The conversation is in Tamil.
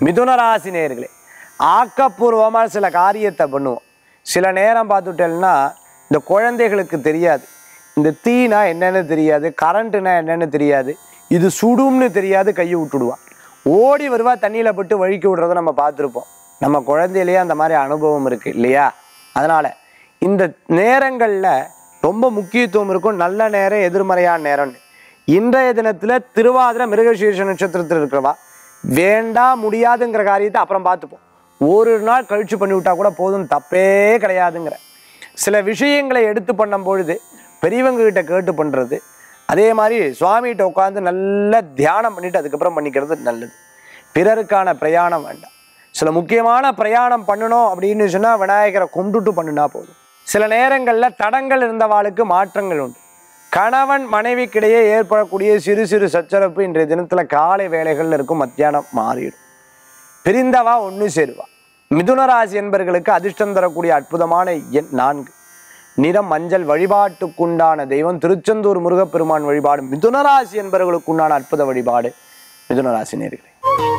மிதுன ராசி நேர்களே ஆக்கப்பூர்வமாக சில காரியத்தை பண்ணுவோம் சில நேரம் பார்த்துட்டேன்னா இந்த குழந்தைகளுக்கு தெரியாது இந்த தீனா என்னன்னு தெரியாது கரண்ட்டுனா என்னன்னு தெரியாது இது சுடும்னு தெரியாது கையை விட்டுடுவான் ஓடி வருவா தண்ணியில் பட்டு வழுக்கி விடுறத நம்ம பார்த்துருப்போம் நம்ம குழந்தையிலேயே அந்த மாதிரி அனுபவம் இருக்குது இல்லையா அதனால் இந்த நேரங்களில் ரொம்ப முக்கியத்துவம் இருக்கும் நல்ல நேரம் எதிர்மறையான நேரம்னு இன்றைய தினத்தில் திருவாதிரை மிருகசீர்ஷ நட்சத்திரத்தில் இருக்கிறவா வேண்டாம் முடியாதுங்கிற காரியத்தை அப்புறம் பார்த்துப்போம் ஒரு நாள் கழிச்சு பண்ணி விட்டா கூட போதும் தப்பே கிடையாதுங்கிற சில விஷயங்களை எடுத்து பண்ணும் பொழுது பெரியவங்க கிட்ட கேட்டு பண்ணுறது அதே மாதிரி சுவாமிகிட்ட உட்காந்து நல்ல தியானம் பண்ணிட்டு அதுக்கப்புறம் பண்ணிக்கிறது நல்லது பிறருக்கான பிரயாணம் வேண்டாம் சில முக்கியமான பிரயாணம் பண்ணணும் அப்படின்னு சொன்னால் விநாயகரை கும்பிட்டுட்டு பண்ணுனா போதும் சில நேரங்களில் தடங்கள் இருந்தவாளுக்கு மாற்றங்கள் உண்டு கணவன் மனைவிக்கிடையே ஏற்படக்கூடிய சிறு சிறு சச்சரவு இன்றைய தினத்தில் காலை வேலைகளில் இருக்கும் மத்தியானம் மாறிடும் பிரிந்தவா ஒன்று சேருவா மிதுன ராசி என்பர்களுக்கு அதிர்ஷ்டம் தரக்கூடிய அற்புதமான எண் நான்கு நிறம் மஞ்சள் வழிபாட்டுக்குண்டான தெய்வம் திருச்செந்தூர் முருகப்பெருமான் வழிபாடு மிதுன ராசி என்பவர்களுக்குண்டான அற்புத வழிபாடு மிதுன ராசி நேர்களே